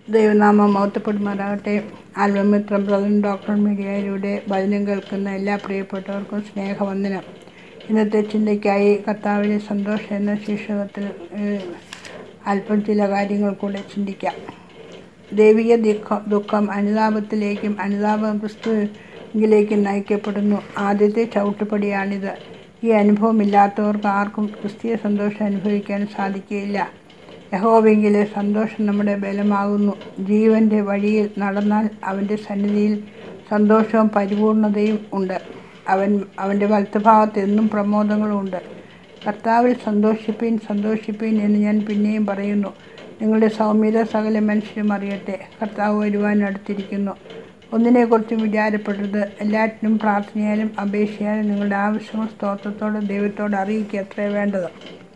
ദൈവനാമം മഹത്വപ്പെടുമാറാകട്ടെ ആൽബമിത്രം brother doctor മീഡിയയിലൂടെ വചനം കേൾക്കുന്ന എല്ലാ പ്രിയപ്പെട്ടവർക്കും സ്നേഹവന്ദനം ഇന്നത്തെ ചിന്തയ്ക്കായി കർത്താവിലെ സന്തോഷം എന്ന ശീർഷകത്തിൽ ഏഹ്, അല്പം ചില കാര്യങ്ങൾ കൂടെ ചിന്തിക്കാം ദൈവിക ദുഃഖം ദുഃഖം അനുതാപത്തിലേക്കും അനുതാപം ക്രിസ്തുവിലേക്കും നയിക്കപ്പെടുന്നു ആദ്യത്തെ ചവിട്ടുപടിയാണിത് ഈ അനുഭവമില്ലാത്തവർക്ക് ആർക്കും ക്രിസ്തീയ സന്തോഷം അനുഭവിക്കാൻ സാധിക്കുകയില്ല യഹോവെങ്കിലെ സന്തോഷം നമ്മുടെ ബലമാകുന്നു ജീവൻ്റെ വഴിയിൽ നടന്നാൽ അവൻ്റെ സന്നിധിയിൽ സന്തോഷവും പരിപൂർണതയും ഉണ്ട് അവൻ അവൻ്റെ വലത്തുഭാഗത്ത് എന്നും പ്രമോദങ്ങളുമുണ്ട് കർത്താവിൽ സന്തോഷിപ്പീൻ സന്തോഷിപ്പീൻ എന്ന് ഞാൻ പിന്നെയും പറയുന്നു നിങ്ങളുടെ സൗമ്യത സകല മനുഷ്യരും അറിയട്ടെ കർത്താവ് വരുവാൻ അടുത്തിരിക്കുന്നു ഒന്നിനെക്കുറിച്ചും വിചാരപ്പെടരുത് എല്ലാറ്റിനും പ്രാർത്ഥനയാലും അപേക്ഷയാലും നിങ്ങളുടെ ആവശ്യങ്ങൾ സ്തോത്രത്തോടെ ദൈവത്തോട് അറിയിക്കുക അത്രേ വേണ്ടത്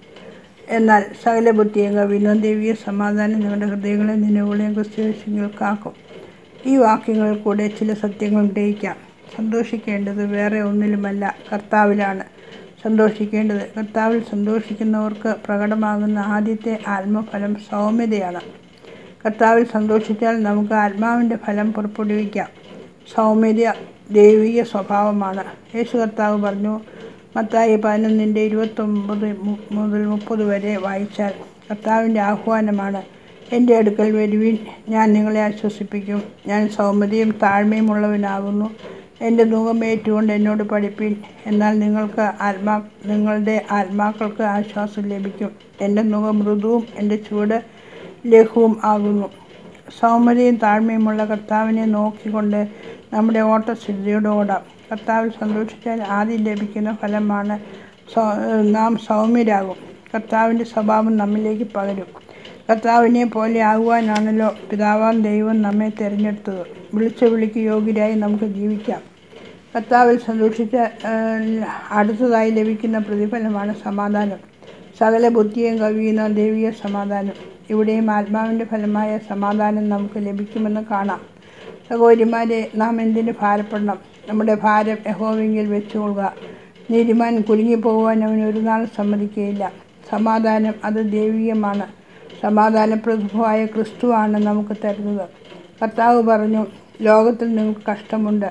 എന്നാൽ സകല ബുദ്ധിയും കവിനും ദൈവിക സമാധാനം നിങ്ങളുടെ ഹൃദയങ്ങളെ നിലവിളെയും ക്രിസ്തുവേശങ്ങൾ കാക്കും ഈ വാക്യങ്ങളിൽ കൂടെ ചില സത്യങ്ങൾ ഗ്രഹിക്കാം സന്തോഷിക്കേണ്ടത് വേറെ ഒന്നിലുമല്ല കർത്താവിലാണ് സന്തോഷിക്കേണ്ടത് കർത്താവിൽ സന്തോഷിക്കുന്നവർക്ക് പ്രകടമാകുന്ന ആദ്യത്തെ ആത്മഫലം സൗമ്യതയാണ് കർത്താവിൽ സന്തോഷിച്ചാൽ നമുക്ക് ആത്മാവിൻ്റെ ഫലം പുറപ്പെടുവിക്കാം സൗമ്യത ദൈവിക സ്വഭാവമാണ് യേശു കർത്താവ് പറഞ്ഞു മത്തായി പതിനൊന്നിൻ്റെ ഇരുപത്തൊമ്പത് മു- മുതൽ മുപ്പത് വരെ വായിച്ചാൽ കർത്താവിൻ്റെ ആഹ്വാനമാണ് എൻ്റെ അടുക്കൽ വരുവിൻ ഞാൻ നിങ്ങളെ ആശ്വസിപ്പിക്കും ഞാൻ സൗമ്യതയും താഴ്മയും ഉള്ളവനാകുന്നു എൻ്റെ മുഖം ഏറ്റുകൊണ്ട് എന്നോട് പഠിപ്പിൻ എന്നാൽ നിങ്ങൾക്ക് ആത്മാ നിങ്ങളുടെ ആത്മാക്കൾക്ക് ആശ്വാസം ലഭിക്കും എൻ്റെ മുഖം മൃദുവും എൻ്റെ ചുവട് ലഘുവും ആകുന്നു സൗമ്യതയും താഴ്മയുമുള്ള കർത്താവിനെ നോക്കിക്കൊണ്ട് നമ്മുടെ ഓട്ടസ്ഥിതിയോട് ഓടാം കർത്താവിൽ സന്തോഷിച്ചാൽ ആദ്യം ലഭിക്കുന്ന ഫലമാണ് സൗ- നാം സൗമ്യരാകും കർത്താവിൻ്റെ സ്വഭാവം നമ്മിലേക്ക് പകരും കർത്താവിനെ പോലെ ആകുവാനാണല്ലോ പിതാവാൻ ദൈവം നമ്മെ തിരഞ്ഞെടുത്തത് വിളിച്ച വിളിക്ക് യോഗ്യരായി നമുക്ക് ജീവിക്കാം കർത്താവിൽ സന്തോഷിച്ച ഏഹ്, അടുത്തതായി ലഭിക്കുന്ന പ്രതിഫലമാണ് സമാധാനം സകല ബുദ്ധിയും കവിയുന്ന ദൈവിക സമാധാനം ഇവിടെയും ആത്മാവിൻ്റെ ഫലമായ സമാധാനം നമുക്ക് ലഭിക്കുമെന്ന് കാണാം സഹോദരിമാരെ നാം എന്തിന് ഭാരപ്പെടണം നമ്മുടെ ഭാരം യഹോവെങ്കിൽ വെച്ചുകൊള്ളുക നീതിമാൻ കുലുങ്ങിപ്പോകുവാൻ അവൻ ഒരു നാൾ സമ്മതിക്കുകയില്ല സമാധാനം അത് ദൈവികമാണ് സമാധാനപ്രഭുവായ ക്രിസ്തുവാണ് നമുക്ക് തരുന്നത് കർത്താവ് പറഞ്ഞു ലോകത്തിൽ നിങ്ങൾക്ക് കഷ്ടമുണ്ട്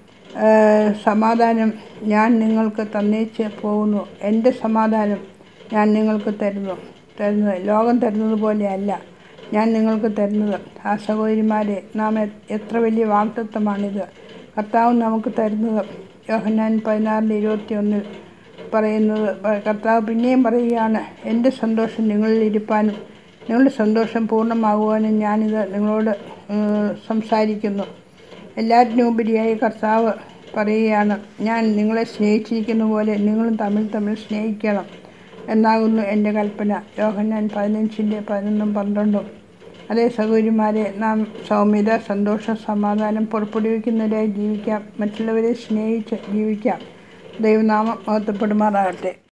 ഏഹ് സമാധാനം ഞാൻ നിങ്ങൾക്ക് തന്നേച്ച് പോകുന്നു എൻ്റെ സമാധാനം ഞാൻ നിങ്ങൾക്ക് തരുന്നു തരുന്നത് ലോകം തരുന്നത് പോലെയല്ല ഞാൻ നിങ്ങൾക്ക് തരുന്നത് ആ സഹോദരിമാരെ നാം എ- എത്ര വലിയ വാഗ്ദത്വമാണിത് കർത്താവ് നമുക്ക് തരുന്നത് യോഹന്നാൻ പതിനാറിൻ്റെ ഇരുപത്തി ഒന്നിൽ പറയുന്നത് പ- കർത്താവ് പിന്നെയും പറയുകയാണ് എൻ്റെ സന്തോഷം നിങ്ങളിൽ ഇരിപ്പാനും നിങ്ങളുടെ സന്തോഷം പൂർണ്ണമാകുവാനും ഞാനിത് നിങ്ങളോട് ഏഹ്, സംസാരിക്കുന്നു എല്ലാറ്റിനും ഉപരിയായി കർത്താവ് പറയുകയാണ് ഞാൻ നിങ്ങളെ സ്നേഹിച്ചിരിക്കുന്ന പോലെ നിങ്ങളും തമ്മിൽ തമ്മിൽ സ്നേഹിക്കണം എന്നാകുന്നു എൻ്റെ കൽപ്പന യോഹന്നാൻ പതിനഞ്ചിൻ്റെ പതിനൊന്നും പന്ത്രണ്ടും അതേ സഹോദരിമാരെ നാം സൗമ്യത സന്തോഷം സമാധാനം പുറപ്പെടുവിക്കുന്നവരായി ജീവിക്കാം മറ്റുള്ളവരെ സ്നേഹിച്ച് ജീവിക്കാം ദൈവനാമം മഹത്വപ്പെടുമാറാകട്ടെ